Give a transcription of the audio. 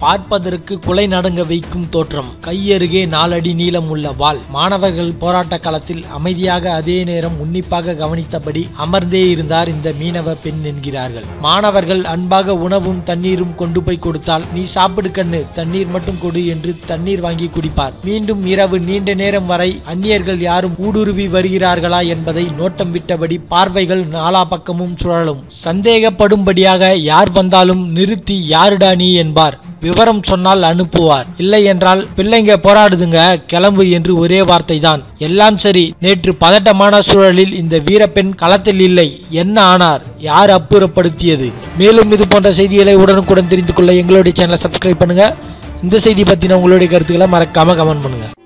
பார்ப்பதற்கு குலை நடுங்க வைக்கும் தோற்றம் கையருகே நாலடி நீளம் உள்ள வாள் மாணவர்கள் போராட்ட களத்தில் அமைதியாக அதே நேரம் உன்னிப்பாக கவனித்தபடி அமர்ந்தே இருந்தார் இந்த மீனவ பெண் என்கிறார்கள் மாணவர்கள் அன்பாக உணவும் தண்ணீரும் கொண்டு போய் கொடுத்தால் நீ சாப்பிடு கண்ணு தண்ணீர் மட்டும் கொடு என்று தண்ணீர் வாங்கி குடிப்பார் மீண்டும் இரவு நீண்ட நேரம் வரை அந்நியர்கள் யாரும் ஊடுருவி வருகிறார்களா என்பதை நோட்டம் விட்டபடி பார்வைகள் நாலா பக்கமும் சுழலும் சந்தேகப்படும்படியாக யார் வந்தாலும் நிறுத்தி யாருடா நீ என்பார் விவரம் சொன்னால் அனுப்புவார் இல்லை என்றால் பிள்ளைங்க போராடுதுங்க கிளம்பு என்று ஒரே வார்த்தை தான் எல்லாம் சரி நேற்று பதட்டமான சூழலில் இந்த வீரப்பெண் களத்தில் இல்லை என்ன ஆனார் யார் அப்புறப்படுத்தியது மேலும் இது போன்ற செய்திகளை உடனுக்குடன் தெரிந்து கொள்ள எங்களுடைய சேனலை சப்ஸ்கிரைப் பண்ணுங்க இந்த செய்தி பத்தின உங்களுடைய கருத்துக்களை மறக்காம கமெண்ட் பண்ணுங்க